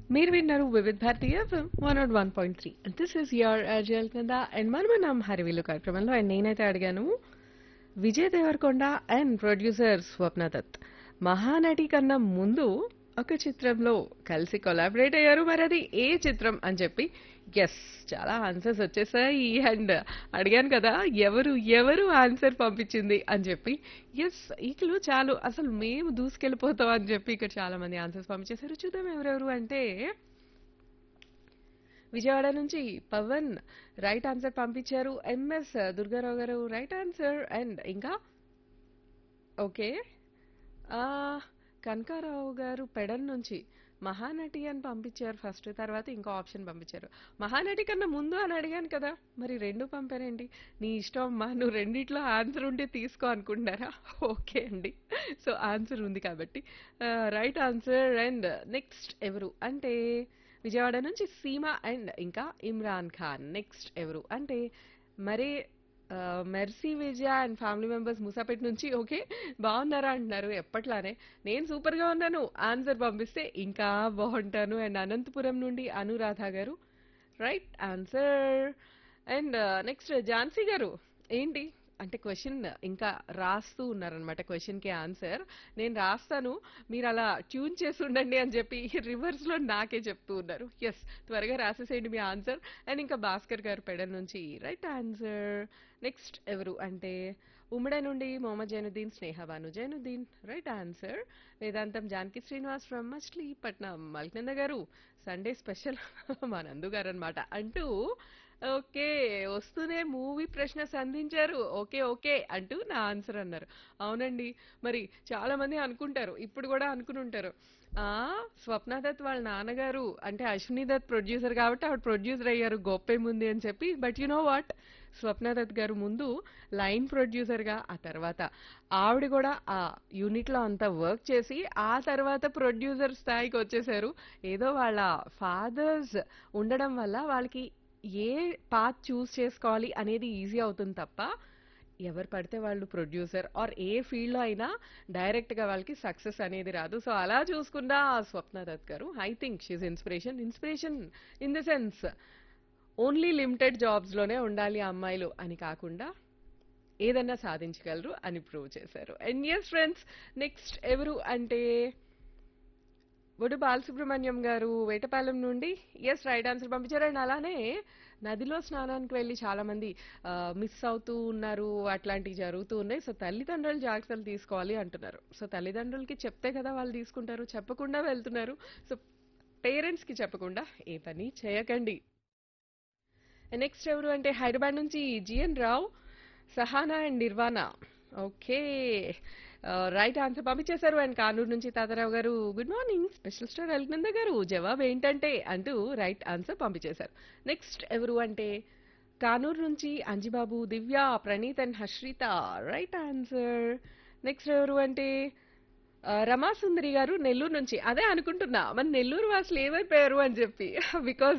మీరు విన్నారు Vividh Bharati FM one nought one point three this is your అజల్ కింద అండ్ మనం హరివిల్లు కార్యక్రమంలో అండ్ నేనైతే అడిగాను విజయ్ దేవరకొండ అండ్ ప్రొడ్యూసర్ స్వప్న దత్ మహానటి కన్నా ముందు ఒక చిత్రంలో కలిసి కొలాబరేట్ అయ్యారు మరి అది ఏ చిత్రం అని చెప్పి ఎస్ చాలా ఆన్సర్స్ వచ్చేసాయి అండ్ అడిగాను కదా ఎవరు ఎవరు ఆన్సర్ పంపించింది అని చెప్పి ఎస్ ఈకలు చాలు అసలు మేము దూసుకెళ్ళిపోతాం అని చెప్పి ఇక్కడ చాలా మంది ఆన్సర్స్ పంపించేశారు చూద్దాం ఎవరెవరు అంటే విజయవాడ నుంచి పవన్ రైట్ ఆన్సర్ పంపించారు MS Durgarao garu right answer and ఇంకా ఓకే ఆ, కనకారావు గారు పెడన్ నుంచి మహానటి అని పంపించారు ఫస్ట్ తర్వాత ఇంకో ఆప్షన్ పంపించారు మహానటి కన్నా ముందు అని అడిగాను కదా మరి రెండు పంపారండి నీ ఇష్టం అమ్మా నువ్వు రెండిట్లో ఆన్సర్ ఉంటే తీసుకో అనుకుంటున్నారా ఓకే అండి సో ఆన్సర్ ఉంది కాబట్టి రైట్ ఆన్సర్ అండ్ నెక్స్ట్ ఎవరు అంటే విజయవాడ నుంచి సీమ అండ్ ఇంకా ఇమ్రాన్ ఖాన్ నెక్స్ట్ ఎవరు అంటే మరే ఆ, Mercy Vijaya and family members Moosapet నుంచి ఓకే బాగున్నారా అంటున్నారు ఎప్పట్లానే నేను సూపర్గా ఉన్నాను ఆన్సర్ పంపిస్తే ఇంకా బాగుంటాను అండ్ అనంతపురం నుండి Anuradha garu right answer and next Jhansi garu ఏంటి అంటే క్వశ్చన్ ఇంకా రాస్తూ ఉన్నారనమాట క్వశ్చన్కి ఆన్సర్ నేను రాస్తాను మీరు అలా ట్యూన్ చేసి ఉండండి అని చెప్పి రివర్స్లో నాకే చెప్తూ ఉన్నారు ఎస్ త్వరగా రాసేసేయండి మీ ఆన్సర్ అండ్ ఇంకా భాస్కర్ గారు పెడల్ నుంచి రైట్ ఆన్సర్ నెక్స్ట్ ఎవరు అంటే ఉమ్మడి నుండి Mohammad Zainuddin Sneha Banu Zainuddin right answer Vedantam Janaki Srinivas from Machilipatnam Malkinanda garu Sunday special మా నందు గారు అనమాట అంటూ ఓకే వస్తూనే మూవీ ప్రశ్న సంధించారు ఓకే ఓకే అంటూ నా ఆన్సర్ అన్నారు అవునండి మరి చాలా మంది అనుకుంటారు ఇప్పుడు కూడా అనుకుని ఉంటారు ఆ స్వప్న దత్ వాళ్ళ నాన్నగారు అంటే అశ్విని దత్ ప్రొడ్యూసర్ కాబట్టి ఆవిడ ప్రొడ్యూసర్ అయ్యారు గొప్పేముంది అని చెప్పి but you know what Swapna Dutt garu ముందు లైన్ ప్రొడ్యూసర్గా ఆ తర్వాత ఆవిడ కూడా ఆ యూనిట్లో అంతా వర్క్ చేసి ఆ తర్వాత ప్రొడ్యూసర్ స్థాయికి వచ్చేసారు ఏదో వాళ్ళ ఫాదర్స్ ఉండడం వల్ల వాళ్ళకి ఏ పాత్ చూస్ చేసుకోవాలి అనేది ఈజీ అవుతుంది తప్ప ఎవరు పడితే వాళ్ళు ప్రొడ్యూసర్ ఆర్ ఏ ఫీల్డ్లో అయినా డైరెక్ట్గా వాళ్ళకి సక్సెస్ అనేది రాదు సో అలా చూసుకున్న Swapna Dutt garu I think she's inspiration inspiration in the sense only limited జాబ్స్లోనే ఉండాలి ఆ అమ్మాయిలు అని కాకుండా ఏదన్నా సాధించగలరు అని ప్రూవ్ చేశారు అండ్ ఎస్ ఫ్రెండ్స్ నెక్స్ట్ ఎవరు అంటే బొడు బాలసుబ్రహ్మణ్యం గారు వేటపాలెం నుండి ఎస్ రైట్ ఆన్సర్ పంపించారు అండ్ అలానే నదిలో స్నానానికి వెళ్ళి చాలా మంది మిస్ అవుతూ ఉన్నారు అట్లాంటివి జరుగుతూ ఉన్నాయి సో తల్లిదండ్రులు జాగ్రత్తలు తీసుకోవాలి అంటున్నారు సో తల్లిదండ్రులకి చెప్తే కదా వాళ్ళు తీసుకుంటారు చెప్పకుండా వెళ్తున్నారు సో పేరెంట్స్కి చెప్పకుండా ఏ పని చేయకండి నెక్స్ట్ ఎవరు అంటే హైదరాబాద్ నుంచి GN Rao Sahana and Nirvana okay right answer పంపించేశారు అండ్ కానూరు నుంచి Tatarao garu good morning special star Alnanda garu జవాబు ఏంటంటే అంటూ రైట్ ఆన్సర్ పంపించేశారు నెక్స్ట్ ఎవరు అంటే కానూరు నుంచి Anjibabu Divya Praneeth and Harshitha right answer next ఎవరు అంటే ఆ, రమాసుందరి గారు నెల్లూరు నుంచి అదే అనుకుంటున్నా మన నెల్లూరు వాసులు ఏమైపోయారు అని చెప్పి బికాస్